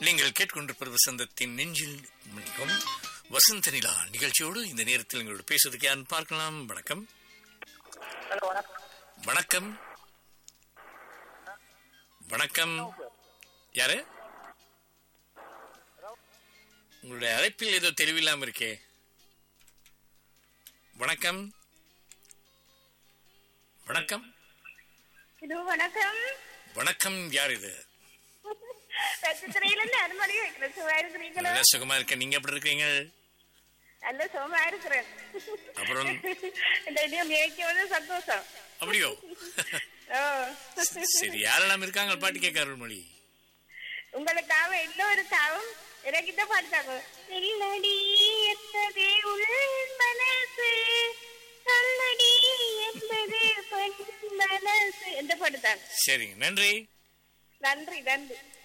நீங்கள் கேட்கொண்டிருப்பது வசந்தத்தின் நெஞ்சில் மணிக்கும் வசந்த நிலா நிகழ்ச்சியோடு இந்த நேரத்தில் எங்களோட பேசுவதற்கு யார் பார்க்கலாம் வணக்கம் ஹலோ வணக்கம் வணக்கம் வணக்கம் யாரு உங்களுடைய அழைப்பில் ஏதோ தெளிவில்லாம இருக்கே வணக்கம் வணக்கம் இது வணக்கம் வணக்கம் யார் இது பச்சத்திரையில இருந்து அருமணி வைக்கிறேன் சும்மா இருக்கிறீங்களோ நல்ல சுகமா இருக்க நீங்க எப்படி இருக்கீங்க நல்ல சுகமா இருக்கிறேன் அப்புறம்? இந்த இடம் மேய்க்கிறது சந்தோஷம் அப்படியோ ஓ சரி யாரெல்லாம் இருக்காங்க பாட்டு கேட்க அருள்மொழி உங்களுக்காக எல்லோருக்காகவும் எனக்கிட்ட பாடுத்தாங்க இல்லடி என்பது உள் மனசு சொல்லடி என்பது பொன் மனசு எந்த பாடுத்தாங்க சரிங்க நன்றி நன்றி நன்றி